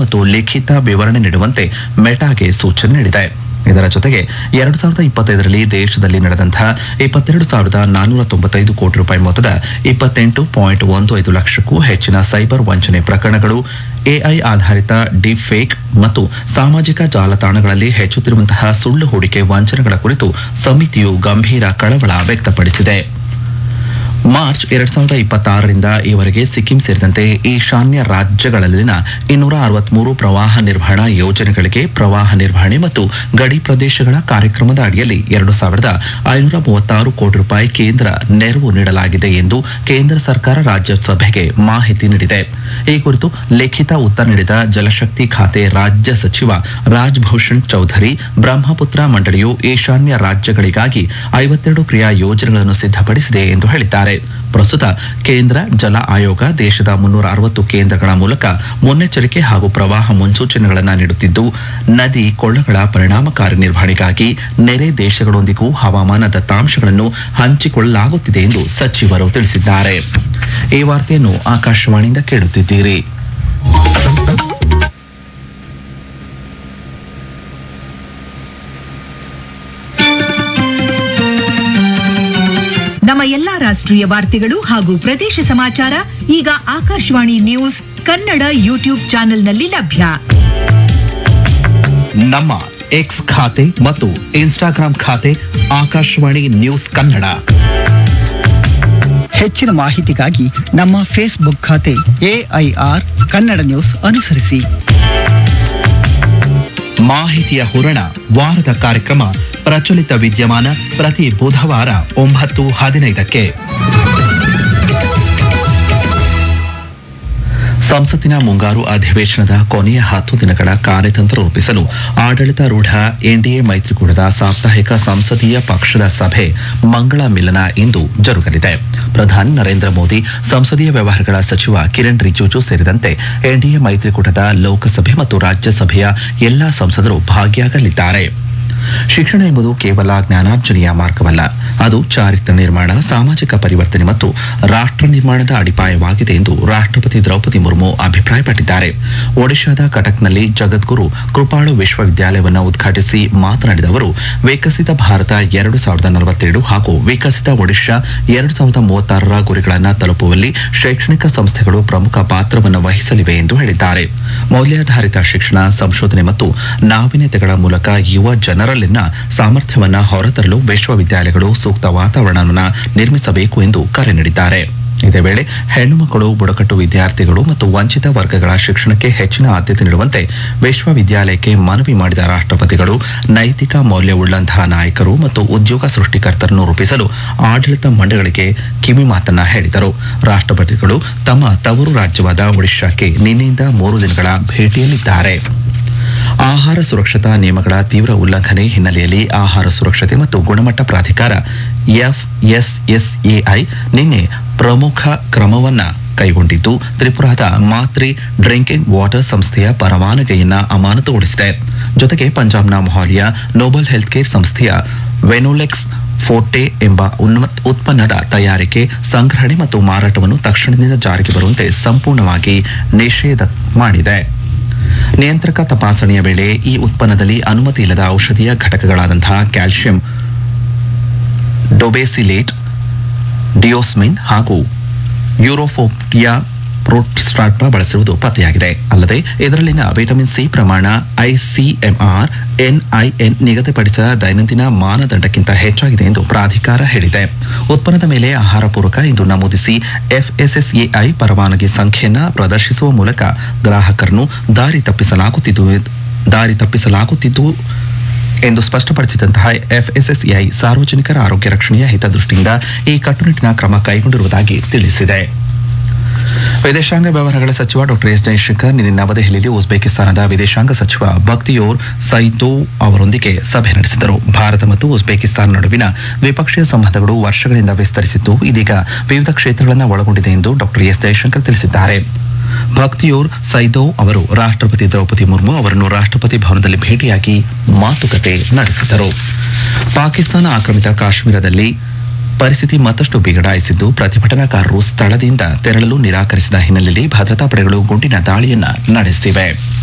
ಮತ್ತು ಲಿಖಿತ ವಿವರಣೆ ನೀಡುವಂತೆ ಮೆಟಾಗೆ ಸೂಚನೆ ನೀಡಿದೆ ಇದರ ಜೊತೆಗೆ ಎರಡು ಸಾವಿರದ ಇಪ್ಪತ್ತೈದರಲ್ಲಿ ದೇಶದಲ್ಲಿ ನಡೆದಂತಹ ಇಪ್ಪತ್ತೆರಡು ಸಾವಿರದ ನಾನ್ನೂರ ತೊಂಬತ್ತೈದು ಕೋಟಿ ರೂಪಾಯಿ ಮೊತ್ತದ ಇಪ್ಪತ್ತೆಂಟು ಪಾಯಿಂಟ್ ಒಂದು ಐದು ಲಕ್ಷಕ್ಕೂ ಹೆಚ್ಚಿನ ಸೈಬರ್ ವಂಚನೆ ಪ್ರಕರಣಗಳು ಎಐ ಆಧಾರಿತ ಡೀಪ್ ಫೇಕ್ ಮತ್ತು ಸಾಮಾಜಿಕ ಜಾಲತಾಣಗಳಲ್ಲಿ ಹೆಚ್ಚುತ್ತಿರುವಂತಹ ಸುಳ್ಳು ಹೂಡಿಕೆ ವಂಚನೆಗಳ ಕುರಿತು ಸಮಿತಿಯು ಗಂಭೀರ ಕಳವಳ ವ್ಯಕ್ತಪಡಿಸಿದೆ ಮಾರ್ಚ್ ಎರಡ್ ಸಾವಿರದ ಇಪ್ಪತ್ತಾರರಿಂದ ಈವರೆಗೆ ಸಿಕ್ಕಿಂ ಸೇರಿದಂತೆ ಈಶಾನ್ಯ ರಾಜ್ಯಗಳಲ್ಲಿನ ಇನ್ನೂರ ಅರವತ್ಮೂರು ಪ್ರವಾಹ ನಿರ್ವಹಣಾ ಯೋಜನೆಗಳಿಗೆ ಪ್ರವಾಹ ನಿರ್ವಹಣೆ ಮತ್ತು ಗಡಿ ಪ್ರದೇಶಗಳ ಕಾರ್ಯಕ್ರಮದ ಅಡಿಯಲ್ಲಿ ಎರಡು ಸಾವಿರದ ಐನೂರ ಮೂವತ್ತಾರು ಕೋಟಿ ರೂಪಾಯಿ ಕೇಂದ್ರ ನೆರವು ನೀಡಲಾಗಿದೆ ಎಂದು ಕೇಂದ್ರ ಸರ್ಕಾರ ರಾಜ್ಯಸಭೆಗೆ ಮಾಹಿತಿ ನೀಡಿದೆ ಈ ಕುರಿತು ಲಿಖಿತ ಉತ್ತರ ನೀಡಿದ ಜಲಶಕ್ತಿ ಖಾತೆ ರಾಜ್ಯ ಸಚಿವ ರಾಜ್ಭೂಷಣ್ ಚೌಧರಿ ಬ್ರಹ್ಮಪುತ್ರ ಮಂಡಳಿಯು ಈಶಾನ್ಯ ರಾಜ್ಯಗಳಿಗಾಗಿ ಐವತ್ತೆರಡು ಕ್ರಿಯಾ ಯೋಜನೆಗಳನ್ನು ಸಿದ್ಧಪಡಿಸಿದೆ ಎಂದು ಹೇಳಿದ್ದಾರೆ ಪ್ರಸ್ತುತ ಕೇಂದ್ರ ಜಲ ಆಯೋಗ ದೇಶದ ಮುನ್ನೂರ ಅರವತ್ತು ಕೇಂದ್ರಗಳ ಮೂಲಕ ಮುನ್ನೆಚ್ಚರಿಕೆ ಹಾಗೂ ಪ್ರವಾಹ ಮುನ್ಸೂಚನೆಗಳನ್ನು ನೀಡುತ್ತಿದ್ದು ನದಿ ಕೊಳ್ಳಗಳ ಪರಿಣಾಮಕಾರಿ ನಿರ್ವಹಣೆಗಾಗಿ ನೆರೆ ದೇಶಗಳೊಂದಿಗೂ ಹವಾಮಾನ ದತ್ತಾಂಶಗಳನ್ನು ಹಂಚಿಕೊಳ್ಳಲಾಗುತ್ತಿದೆ ಎಂದು ಸಚಿವರು ತಿಳಿಸಿದ್ದಾರೆ ಈ ವಾರ್ತೆಯನ್ನು ಆಕಾಶವಾಣಿಯಿಂದ ಕೇಳುತ್ತಿದ್ದೀರಿ ನಮ್ಮ ಎಲ್ಲಾ ರಾಷ್ಟ್ರೀಯ ವಾರ್ತೆಗಳು ಹಾಗೂ ಪ್ರದೇಶ ಸಮಾಚಾರ ಈಗ ಆಕಾಶವಾಣಿ ನ್ಯೂಸ್ ಕನ್ನಡ ಯೂಟ್ಯೂಬ್ ಚಾನೆಲ್ನಲ್ಲಿ ಲಭ್ಯ ನಮ್ಮ ಎಕ್ಸ್ ಖಾತೆ ಮತ್ತು ಇನ್ಸ್ಟಾಗ್ರಾಂ ಖಾತೆ ಆಕಾಶವಾಣಿ ನ್ಯೂಸ್ ಕನ್ನಡ ಹೆಚ್ಚಿನ ಮಾಹಿತಿಗಾಗಿ ನಮ್ಮ ಫೇಸ್ಬುಕ್ ಖಾತೆ ಎಐಆರ್ ಕನ್ನಡ ನ್ಯೂಸ್ ಅನುಸರಿಸಿ ಮಾಹಿತಿಯ ಹೂರಣ ವಾರದ ಕಾರ್ಯಕ್ರಮ ಪ್ರಚಲಿತ ವಿದ್ಯಮಾನ ಪ್ರತಿ ಬುಧವಾರ ಒಂಬತ್ತು ಹದಿನೈದಕ್ಕೆ ಸಂಸತ್ತಿನ ಮುಂಗಾರು ಅಧಿವೇಶನದ ಕೊನೆಯ ಹತ್ತು ದಿನಗಳ ಕಾರ್ಯತಂತ್ರ ರೂಪಿಸಲು ಆಡಳಿತಾರೂಢ ಎನ್ಡಿಎ ಮೈತ್ರಿಕೂಟದ ಸಾಪ್ತಾಹಿಕ ಸಂಸದೀಯ ಪಕ್ಷದ ಸಭೆ ಮಂಗಳ ಮಿಲನ ಇಂದು ಜರುಗಲಿದೆ ಪ್ರಧಾನಿ ನರೇಂದ್ರ ಮೋದಿ ಸಂಸದೀಯ ವ್ಯವಹಾರಗಳ ಸಚಿವ ಕಿರಣ್ ರಿಜಿಜು ಸೇರಿದಂತೆ ಎನ್ಡಿಎ ಮೈತ್ರಿಕೂಟದ ಲೋಕಸಭೆ ಮತ್ತು ರಾಜ್ಯಸಭೆಯ ಎಲ್ಲಾ ಸಂಸದರು ಭಾಗಿಯಾಗಲಿದ್ದಾರೆ ಶಿಕ್ಷಣ ಎಂಬುದು ಕೇವಲ ಜ್ಞಾನಾರ್ಜನೆಯ ಮಾರ್ಗವಲ್ಲ ಅದು ಚಾರಿತ್ರ್ಯ ನಿರ್ಮಾಣ ಸಾಮಾಜಿಕ ಪರಿವರ್ತನೆ ಮತ್ತು ರಾಷ್ಟ್ರ ನಿರ್ಮಾಣದ ಅಡಿಪಾಯವಾಗಿದೆ ಎಂದು ರಾಷ್ಟ್ರಪತಿ ದ್ರೌಪದಿ ಮುರ್ಮು ಅಭಿಪ್ರಾಯಪಟ್ಟಿದ್ದಾರೆ ಒಡಿಶಾದ ಕಟಕ್ನಲ್ಲಿ ಜಗದ್ಗುರು ಕೃಪಾಳು ವಿಶ್ವವಿದ್ಯಾಲಯವನ್ನು ಉದ್ಘಾಟಿಸಿ ಮಾತನಾಡಿದ ಅವರು ವಿಕಸಿತ ಭಾರತ ಎರಡು ಸಾವಿರದ ನಲವತ್ತೆರಡು ಹಾಗೂ ವಿಕಸಿತ ಒಡಿಶಾ ಎರಡು ಸಾವಿರದ ಮೂವತ್ತಾರರ ಗುರಿಗಳನ್ನು ತಲುಪುವಲ್ಲಿ ಶೈಕ್ಷಣಿಕ ಸಂಸ್ಥೆಗಳು ಪ್ರಮುಖ ಪಾತ್ರವನ್ನು ವಹಿಸಲಿವೆ ಎಂದು ಹೇಳಿದ್ದಾರೆ ಮೌಲ್ಯಾಧಾರಿತ ಶಿಕ್ಷಣ ಸಂಶೋಧನೆ ಮತ್ತು ನಾವೀನ್ಯತೆಗಳ ಮೂಲಕ ಯುವ ಜನರಲ್ಲಿನ ಸಾಮರ್ಥ್ಯವನ್ನ ಹೊರತರಲು ವಿಶ್ವವಿದ್ಯಾಲಯಗಳು ಸೂಕ್ತ ವಾತಾವರಣವನ್ನು ನಿರ್ಮಿಸಬೇಕು ಎಂದು ಕರೆ ನೀಡಿದ್ದಾರೆ ಇದೇ ವೇಳೆ ಹೆಣ್ಣು ಮಕ್ಕಳು ಬುಡಕಟ್ಟು ವಿದ್ಯಾರ್ಥಿಗಳು ಮತ್ತು ವಂಚಿತ ವರ್ಗಗಳ ಶಿಕ್ಷಣಕ್ಕೆ ಹೆಚ್ಚಿನ ಆದ್ಯತೆ ನೀಡುವಂತೆ ವಿಶ್ವವಿದ್ಯಾಲಯಕ್ಕೆ ಮನವಿ ಮಾಡಿದ ರಾಷ್ಟ್ರಪತಿಗಳು ನೈತಿಕ ಮೌಲ್ಯವುಳ್ಳಂತಹ ನಾಯಕರು ಮತ್ತು ಉದ್ಯೋಗ ಸೃಷ್ಟಿಕರ್ತರನ್ನು ರೂಪಿಸಲು ಆಡಳಿತ ಮಂಡಳಿಗಳಿಗೆ ಕಿವಿ ಮಾತನ್ನ ಹೇಳಿದರು ರಾಷ್ಟ್ರಪತಿಗಳು ತಮ್ಮ ತವರು ರಾಜ್ಯವಾದ ಒಡಿಶಾಕ್ಕೆ ನಿನ್ನೆಯಿಂದ ಮೂರು ದಿನಗಳ ಭೇಟಿಯಲ್ಲಿದ್ದಾರೆ ಆಹಾರ ಸುರಕ್ಷತಾ ನಿಯಮಗಳ ತೀವ್ರ ಉಲ್ಲಂಘನೆ ಹಿನ್ನೆಲೆಯಲ್ಲಿ ಆಹಾರ ಸುರಕ್ಷತೆ ಮತ್ತು ಗುಣಮಟ್ಟ ಪ್ರಾಧಿಕಾರ ಎಫ್ಎಸ್ಎಸ್ಎಐ ನಿನ್ನೆ ಪ್ರಮುಖ ಕ್ರಮವನ್ನ ಕೈಗೊಂಡಿದ್ದು ತ್ರಿಪುರಾದ ಮಾತ್ರಿ ಡ್ರಿಂಕಿಂಗ್ ವಾಟರ್ ಸಂಸ್ಥೆಯ ಪರವಾನಗಿಯನ್ನ ಅಮಾನತುಗೊಳಿಸಿದೆ ಜೊತೆಗೆ ಪಂಜಾಬ್ನ ಮೊಹಾಲಿಯ ನೋಬಲ್ ಹೆಲ್ತ್ ಕೇರ್ ಸಂಸ್ಥೆಯ ವೆನೋಲೆಕ್ಸ್ ಫೋರ್ಟೆ ಎಂಬ ಉನ್ಮತ್ ಉತ್ಪನ್ನದ ತಯಾರಿಕೆ ಸಂಗ್ರಹಣೆ ಮತ್ತು ಮಾರಾಟವನ್ನು ತಕ್ಷಣದಿಂದ ಜಾರಿಗೆ ಬರುವಂತೆ ಸಂಪೂರ್ಣವಾಗಿ ನಿಷೇಧ ಮಾಡಿದೆ ನಿಯಂತ್ರಕ ತಪಾಸಣೆಯ ವೇಳೆ ಈ ಉತ್ಪನ್ನದಲ್ಲಿ ಅನುಮತಿ ಇಲ್ಲದ ಔಷಧೀಯ ಘಟಕಗಳಾದಂತಹ ಕ್ಯಾಲ್ಸಿಯಂ ಡೊಬೆಸಿಲೇಟ್ ಡಿಯೋಸ್ಮಿನ್ ಹಾಗೂ ಯೂರೋಫೋಪಿಯಾ ಪ್ರೋಟ್ಸ್ಟಾಟ್ನ ಬಳಸಿರುವುದು ಪತ್ತೆಯಾಗಿದೆ ಅಲ್ಲದೆ ಇದರಲ್ಲಿನ ವಿಟಮಿನ್ ಸಿ ಪ್ರಮಾಣ ಐಸಿಎಂಆರ್ ಎನ್ಐಎನ್ ನಿಗದಿಪಡಿಸಿದ ದೈನಂದಿನ ಮಾನದಂಡಕ್ಕಿಂತ ಹೆಚ್ಚಾಗಿದೆ ಎಂದು ಪ್ರಾಧಿಕಾರ ಹೇಳಿದೆ ಉತ್ಪನ್ನದ ಮೇಲೆ ಆಹಾರ ಪೂರಕ ಎಂದು ನಮೂದಿಸಿ ಎಫ್ಎಸ್ಎಸ್ಎಐ ಪರವಾನಗಿ ಸಂಖ್ಯೆಯನ್ನು ಪ್ರದರ್ಶಿಸುವ ಮೂಲಕ ಗ್ರಾಹಕರನ್ನು ದಾರಿ ತಪ್ಪಿಸಲಾಗುತ್ತಿದ್ದು ದಾರಿ ತಪ್ಪಿಸಲಾಗುತ್ತಿದ್ದು ಎಂದು ಸ್ಪಷ್ಟಪಡಿಸಿದಂತಹ ಎಫ್ಎಸ್ಎಸ್ಎಐ ಸಾರ್ವಜನಿಕರ ಆರೋಗ್ಯ ರಕ್ಷಣೆಯ ಹಿತದೃಷ್ಟಿಯಿಂದ ಈ ಕಟ್ಟುನಿಟ್ಟಿನ ಕ್ರಮ ಕೈಗೊಂಡಿರುವುದಾಗಿ ತಿಳಿಸಿದೆ ವಿದೇಶಾಂಗ ವ್ಯವಹಾರಗಳ ಸಚಿವ ಡಾಕ್ಟರ್ ಎಸ್ ಜಯಶಂಕರ್ ನಿನ್ನೆ ನವದೆಹಲಿಯಲ್ಲಿ ಉಜ್ಬೇಕಿಸ್ತಾನದ ವಿದೇಶಾಂಗ ಸಚಿವ ಬಕ್ತಿಯೋರ್ ಸೈತೋವ್ ಅವರೊಂದಿಗೆ ಸಭೆ ನಡೆಸಿದರು ಭಾರತ ಮತ್ತು ಉಜ್ಬೇಕಿಸ್ತಾನ ನಡುವಿನ ದ್ವಿಪಕ್ಷೀಯ ಸಂಬಂಧಗಳು ವರ್ಷಗಳಿಂದ ವಿಸ್ತರಿಸಿದ್ದು ಇದೀಗ ವಿವಿಧ ಕ್ಷೇತ್ರಗಳನ್ನು ಒಳಗೊಂಡಿದೆ ಎಂದು ಡಾಕ್ಟರ್ ಎಸ್ ಜಯಶಂಕರ್ ತಿಳಿಸಿದ್ದಾರೆ ಭಕ್ತಿಯೂರ್ ಸೈದೋವ್ ಅವರು ರಾಷ್ಟ್ರಪತಿ ದ್ರೌಪದಿ ಮುರ್ಮು ಅವರನ್ನು ರಾಷ್ಟ್ರಪತಿ ಭವನದಲ್ಲಿ ಭೇಟಿಯಾಗಿ ಮಾತುಕತೆ ನಡೆಸಿದರು ಪಾಕಿಸ್ತಾನ ಆಕ್ರಮಿತ ಕಾಶ್ಮೀರದಲ್ಲಿ ಪರಿಸ್ಥಿತಿ ಮತ್ತಷ್ಟು ಬಿಗಡಾಯಿಸಿದ್ದು ಪ್ರತಿಭಟನಾಕಾರರು ಸ್ಥಳದಿಂದ ತೆರಳಲು ನಿರಾಕರಿಸಿದ ಹಿನ್ನೆಲೆಯಲ್ಲಿ ಭದ್ರತಾ ಪಡೆಗಳು ಗುಂಡಿನ ದಾಳಿಯನ್ನ ನಡೆಸಿವೆ